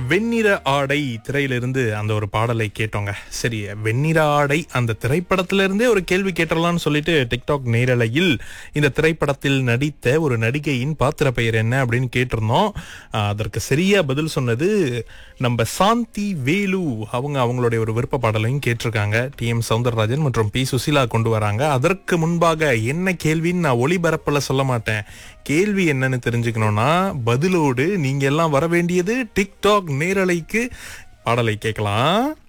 வெண்ணிற ஆடை திரையிலிருந்து அந்த ஒரு பாடலை கேட்டோங்க சரி வெண்ணிற ஆடை அந்த திரைப்படத்திலிருந்தே ஒரு கேள்வி கேட்டலாம்னு சொல்லிட்டு டிக்டாக் நேரலையில் இந்த திரைப்படத்தில் நடித்த ஒரு நடிகையின் பாத்திர பெயர் என்ன அப்படின்னு கேட்டிருந்தோம் ஆஹ் அதற்கு சரியா பதில் சொன்னது நம்ம சாந்தி வேலு அவங்க அவங்களுடைய ஒரு விருப்ப பாடலையும் கேட்டிருக்காங்க டி எம் சவுந்தரராஜன் மற்றும் பி சுசிலா கொண்டு வராங்க அதற்கு முன்பாக என்ன கேள்வின்னு நான் ஒளிபரப்பில் சொல்ல மாட்டேன் கேள்வி என்னன்னு தெரிஞ்சுக்கணும்னா பதிலோடு நீங்க எல்லாம் வர வேண்டியது டிக்டாக் நேரலைக்கு பாடலை கேட்கலாம்